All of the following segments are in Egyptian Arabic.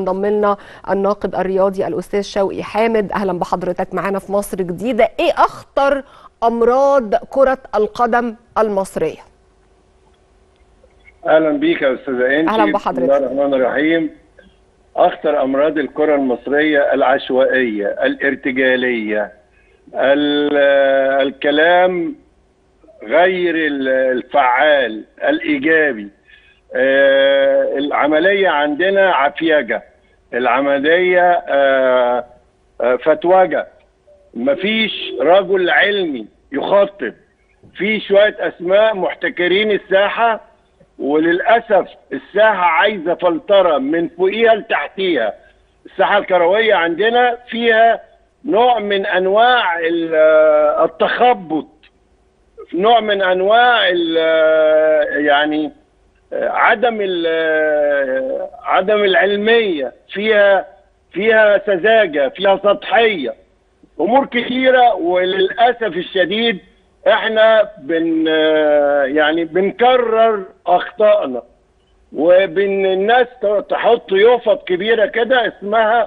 انضم لنا الناقد الرياضي الاستاذ شوقي حامد اهلا بحضرتك معانا في مصر جديده ايه اخطر امراض كره القدم المصريه اهلا بيك يا استاذه انتي أهلا بحضرتك. بسم الله الرحمن الرحيم اخطر امراض الكره المصريه العشوائيه الارتجاليه ال- الكلام غير ال- الفعال الايجابي آه، العمليه عندنا عفيجه العمليه آه، آه، فتوجه مفيش رجل علمي يخطط في شويه اسماء محتكرين الساحه وللاسف الساحه عايزه فلتره من فوقيها لتحتيها الساحه الكرويه عندنا فيها نوع من انواع ال- التخبط نوع من انواع ال- يعني عدم ال- عدم العلميه فيها فيها سذاجه فيها سطحيه امور كثيره وللاسف الشديد احنا بن يعني بنكرر اخطائنا وبن الناس تحط يفط كبيره كده اسمها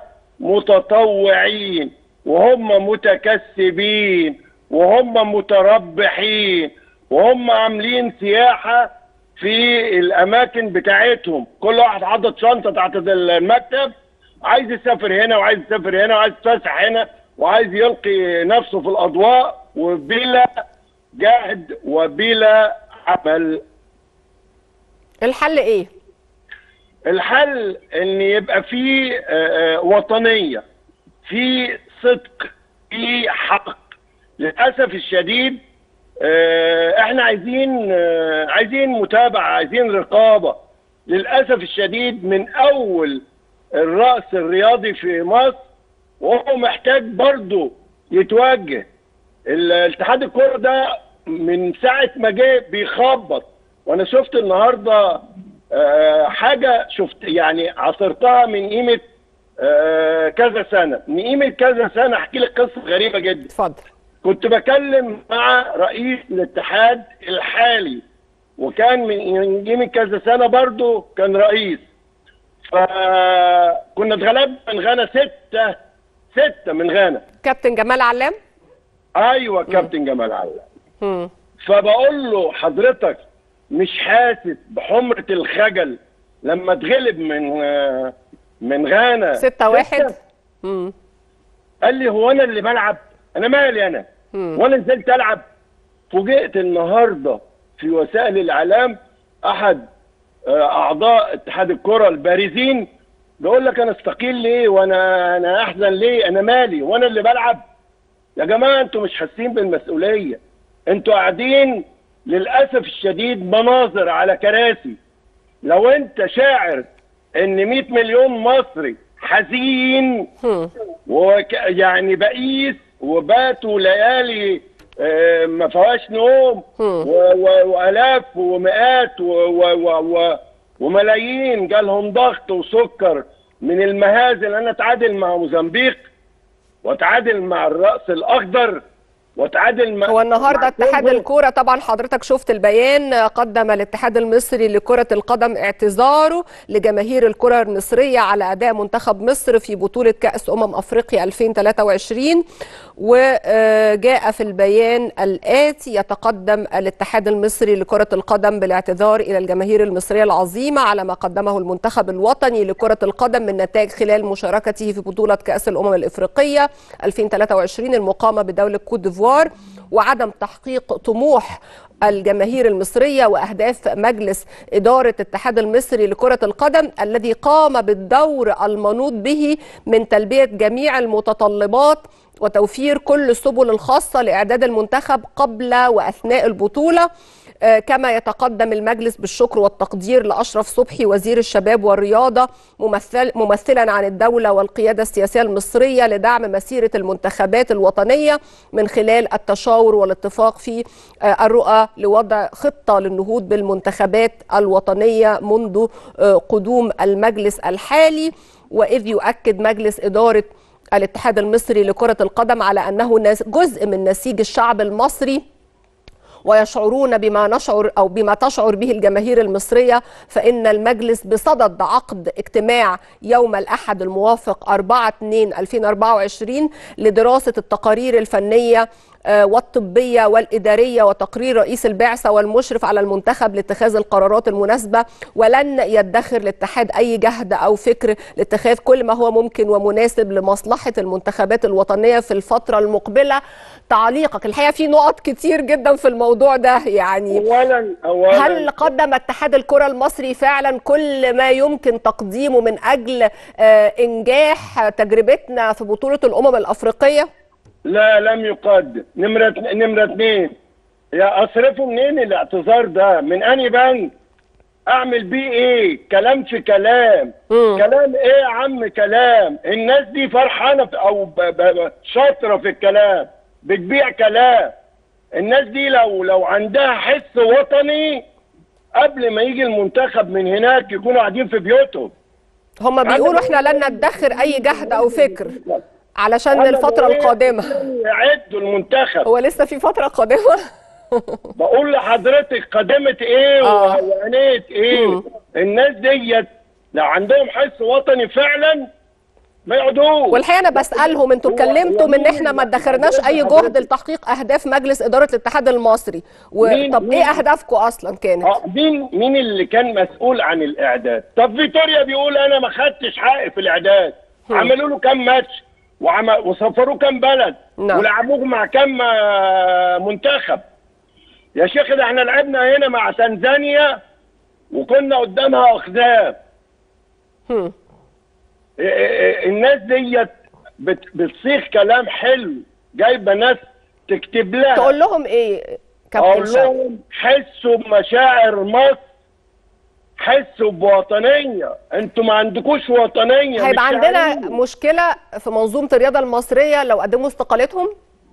متطوعين وهم متكسبين وهم متربحين وهم عاملين سياحه في الاماكن بتاعتهم كل واحد حاطط شنطه تحت المكتب عايز يسافر هنا وعايز يسافر هنا وعايز يتفسح هنا وعايز يلقي نفسه في الاضواء وبلا جهد وبلا عمل الحل ايه الحل ان يبقى في آه، آه، وطنيه في صدق في حق للاسف الشديد آه، احنا عايزين آه، عايزين متابعه عايزين رقابه للاسف الشديد من اول الراس الرياضي في مصر وهو محتاج برضه يتوجه الاتحاد الكوره ده من ساعه ما جه بيخبط وانا شفت النهارده آه، حاجه شفت يعني عصرتها من قيمه آه، كذا سنه من قيمه كذا سنه احكي لك قصه غريبه جدا اتفضل كنت بكلم مع رئيس الاتحاد الحالي وكان من قيمه كذا سنه برضه كان رئيس فكنا اتغلبنا من غانا ستة ستة من غانا كابتن جمال علام ايوه كابتن جمال علام مم. فبقول له حضرتك مش حاسس بحمرة الخجل لما اتغلب من آه، من غانا ستة واحد ستة؟ مم. قال لي هو انا اللي بلعب انا مالي انا مم. وانا نزلت العب فوجئت النهارده في وسائل الاعلام احد آه، اعضاء اتحاد الكره البارزين بيقول لك انا استقيل ليه وانا انا احزن ليه انا مالي وانا اللي بلعب يا جماعه انتوا مش حاسين بالمسؤوليه انتوا قاعدين للاسف الشديد مناظر على كراسي لو انت شاعر ان 100 مليون مصري حزين مم. وك يعني بقيس وباتوا ليالي آه، ما فيهاش نوم مم. و- و- والاف ومئات و- و- و- و- وملايين جالهم ضغط وسكر من المهازل انا اتعادل مع موزمبيق واتعادل مع الراس الاخضر واتعادل مع هو النهارده مع اتحاد كونغو. الكوره طبعا حضرتك شفت البيان قدم الاتحاد المصري لكره القدم اعتذاره لجماهير الكره المصريه على اداء منتخب مصر في بطوله كاس امم افريقيا 2023 وجاء في البيان الاتي يتقدم الاتحاد المصري لكره القدم بالاعتذار الى الجماهير المصريه العظيمه على ما قدمه المنتخب الوطني لكره القدم من نتائج خلال مشاركته في بطوله كاس الامم الافريقيه 2023 المقامه بدوله كوت ديفوار وعدم تحقيق طموح الجماهير المصرية وأهداف مجلس إدارة الاتحاد المصري لكرة القدم الذي قام بالدور المنوط به من تلبية جميع المتطلبات وتوفير كل السبل الخاصة لإعداد المنتخب قبل وأثناء البطولة آه، كما يتقدم المجلس بالشكر والتقدير لأشرف صبحي وزير الشباب والرياضة ممثل ممثلا عن الدولة والقيادة السياسية المصرية لدعم مسيرة المنتخبات الوطنية من خلال التشاور والاتفاق في آه، الرؤى لوضع خطة للنهوض بالمنتخبات الوطنية منذ آه، قدوم المجلس الحالي وإذ يؤكد مجلس إدارة الاتحاد المصري لكرة القدم على أنه نس- جزء من نسيج الشعب المصري ويشعرون بما نشعر او بما تشعر به الجماهير المصريه فان المجلس بصدد عقد اجتماع يوم الاحد الموافق 4 2 2024 لدراسه التقارير الفنيه والطبيه والاداريه وتقرير رئيس البعثه والمشرف على المنتخب لاتخاذ القرارات المناسبه ولن يدخر الاتحاد اي جهد او فكر لاتخاذ كل ما هو ممكن ومناسب لمصلحه المنتخبات الوطنيه في الفتره المقبله تعليقك الحقيقه في نقط كتير جدا في الموضوع ده يعني اولا اولا هل قدم اتحاد الكره المصري فعلا كل ما يمكن تقديمه من اجل انجاح تجربتنا في بطوله الامم الافريقيه لا لم يقدم نمرة نمرة اثنين يا اصرفه منين الاعتذار ده من اني بنك اعمل بيه ايه كلام في كلام مم. كلام ايه يا عم كلام الناس دي فرحانه في او ب- ب- شاطره في الكلام بتبيع كلام الناس دي لو لو عندها حس وطني قبل ما يجي المنتخب من هناك يكونوا قاعدين في بيوتهم هم بيقولوا احنا لن ندخر اي جهد او فكر علشان أنا الفتره بقول القادمه يعدوا المنتخب هو لسه في فتره قادمه بقول لحضرتك قدمت ايه آه. وعنيت ايه مم. الناس ديت لو عندهم حس وطني فعلا ما يقعدوش والحقيقه انا بسالهم انتوا هو- اتكلمتوا هو ان احنا ما مين- ادخرناش اي حضرتك- جهد لتحقيق اهداف مجلس اداره الاتحاد المصري مين- وطب مين؟ ايه اهدافكم اصلا كانت اه مين مين اللي كان مسؤول عن الاعداد طب فيتوريا بيقول انا ما خدتش حقي في الاعداد هم. عملوا له كام ماتش وعم... وسافروه كام بلد نعم. ولعبوه مع كام آه، منتخب يا شيخ ده احنا لعبنا هنا مع تنزانيا وكنا قدامها اخزاب هم. إيه إيه الناس ديت بت- بتصيغ كلام حلو جايبه ناس تكتب لها تقول لهم ايه كابتن اقول شوقي لهم حسوا بمشاعر مصر حسوا بوطنيه انتوا ما عندكوش وطنيه مش هيبقى عندنا شعبية. مشكله في منظومه الرياضه المصريه لو قدموا استقالتهم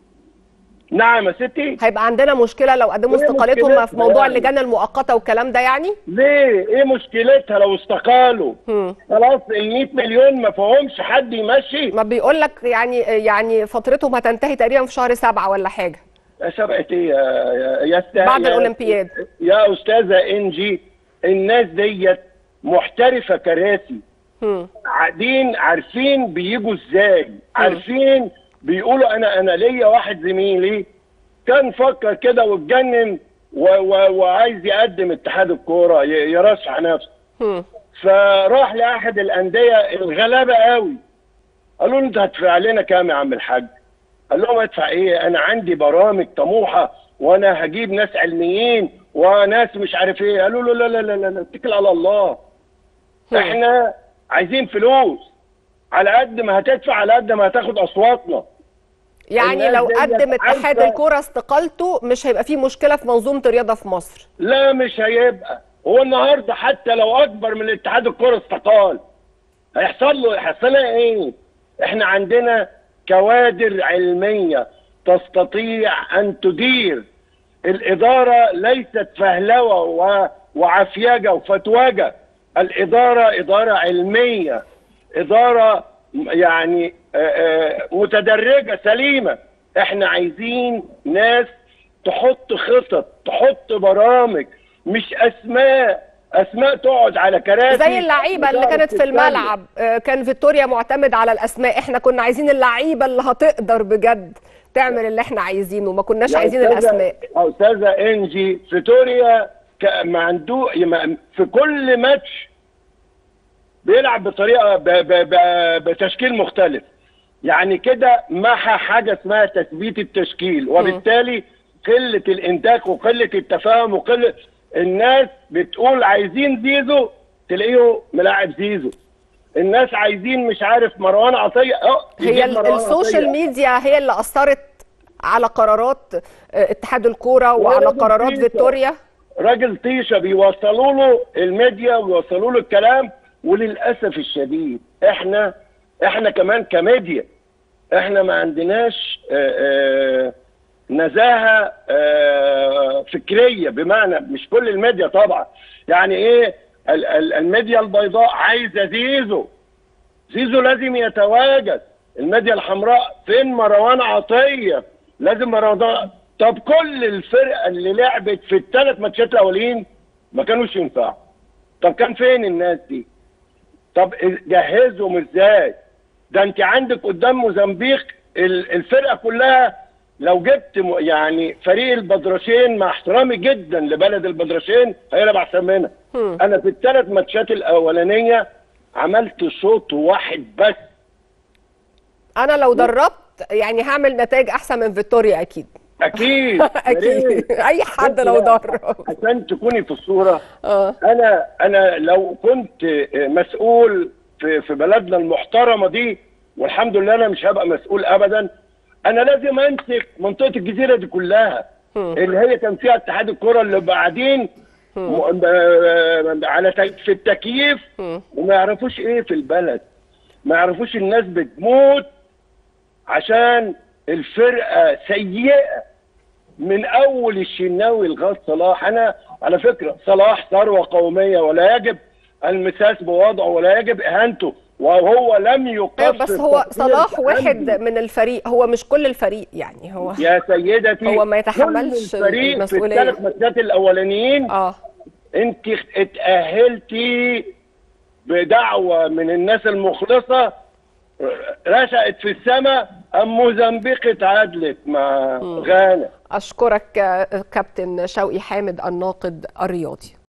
نعم يا ستي هيبقى عندنا مشكله لو قدموا إيه استقالتهم مشكلتها في موضوع يعني؟ اللجان المؤقته والكلام ده يعني ليه ايه مشكلتها لو استقالوا هم. خلاص ال 100 مليون ما فيهمش حد يمشي ما بيقول لك يعني يعني فترتهم هتنتهي تقريبا في شهر سبعة ولا حاجه يا سبقة ايه يا يا, يا أستاذ- بعد يا- الأولمبياد. يا استاذه انجي الناس ديت محترفه كراسي هم. قاعدين عارفين بيجوا ازاي عارفين بيقولوا انا انا ليا واحد زميلي كان فكر كده واتجنن و و وعايز يقدم اتحاد الكوره ي- يرشح نفسه هم. فراح لاحد الانديه الغلابه قوي قالوا له انت هتدفع لنا كام يا عم الحاج؟ قال لهم ادفع ايه؟ انا عندي برامج طموحه وانا هجيب ناس علميين وناس مش عارف ايه قالوا له لا لا لا لا لا، اتكل على الله هم. احنا عايزين فلوس على قد ما هتدفع على قد ما هتاخد اصواتنا يعني الناس لو ديت قدم اتحاد عارفة- الكرة استقالته مش هيبقى فيه مشكلة في منظومة الرياضة في مصر لا مش هيبقى هو النهارده حتى لو اكبر من الاتحاد الكره استقال هيحصل له هيحصل لها ايه؟ احنا عندنا كوادر علميه تستطيع ان تدير الاداره ليست فهلوه و- وعفيجه وفتوجه الاداره اداره علميه اداره يعني آه، آه، متدرجه سليمه احنا عايزين ناس تحط خطط تحط برامج مش اسماء اسماء تقعد على كراسي زي اللعيبة اللي وتقعد كانت في تتكلم. الملعب آه، كان فيكتوريا معتمد على الأسماء احنا كنا عايزين اللعيبة اللي هتقدر بجد تعمل اللي احنا عايزينه ما كناش يا عايزين أستاذة- الأسماء يا استاذه انجي فيتوريا ك- ما عنده ما- في كل ماتش بيلعب بطريقه ب... ب... ب... بتشكيل مختلف يعني كده محى حاجه اسمها تثبيت التشكيل وبالتالي قله الانتاج وقله التفاهم وقله الناس بتقول عايزين زيزو تلاقيه ملاعب زيزو الناس عايزين مش عارف مروان عطيه اه هي يجيب ال- مروان السوشيال عطية. ميديا هي اللي أثرت على قرارات آه، اتحاد الكورة وعلى ولا قرارات بسيطة. فيكتوريا راجل طيشه بيوصلوا له الميديا ويوصلوا له الكلام وللاسف الشديد احنا احنا كمان كميديا احنا ما عندناش آه، آه، نزاهه آه، فكريه بمعنى مش كل الميديا طبعا يعني ايه ال- ال- الميديا البيضاء عايزه زيزو زيزو لازم يتواجد الميديا الحمراء فين مروان عطيه لازم مروان طب كل الفرقه اللي لعبت في الثلاث ماتشات الاولين ما كانوش ينفعوا طب كان فين الناس دي طب جهزهم ازاي ده انت عندك قدام موزمبيق ال- الفرقه كلها لو جبت م- يعني فريق البدرشين مع احترامي جدا لبلد البدرشين هيلعب احسن منها هم. انا في الثلاث ماتشات الاولانيه عملت شوط واحد بس انا لو دربت يعني هعمل نتائج احسن من فيكتوريا اكيد اكيد يا اكيد ريت. اي حد بس لو لا، درب عشان تكوني في الصوره اه انا انا لو كنت مسؤول في في بلدنا المحترمه دي والحمد لله انا مش هبقى مسؤول ابدا انا لازم امسك منطقه الجزيره دي كلها هم. اللي هي كان فيها اتحاد الكره اللي قاعدين م- ب- على ت- في التكييف هم. وما يعرفوش ايه في البلد ما يعرفوش الناس بتموت عشان الفرقه سيئه من اول الشناوي لغايه صلاح انا على فكره صلاح ثروه قوميه ولا يجب المساس بوضعه ولا يجب اهانته وهو لم يقصر ايوه بس هو تقصير صلاح واحد عندي. من الفريق هو مش كل الفريق يعني هو يا سيدتي هو ما يتحملش كل الفريق في المسؤولية. الثلاث ماتشات الاولانيين اه انت اتأهلتي بدعوة من الناس المخلصة رشقت في السماء أم موزمبيق اتعادلت مع غانا اشكرك آه، كابتن شوقي حامد الناقد الرياضي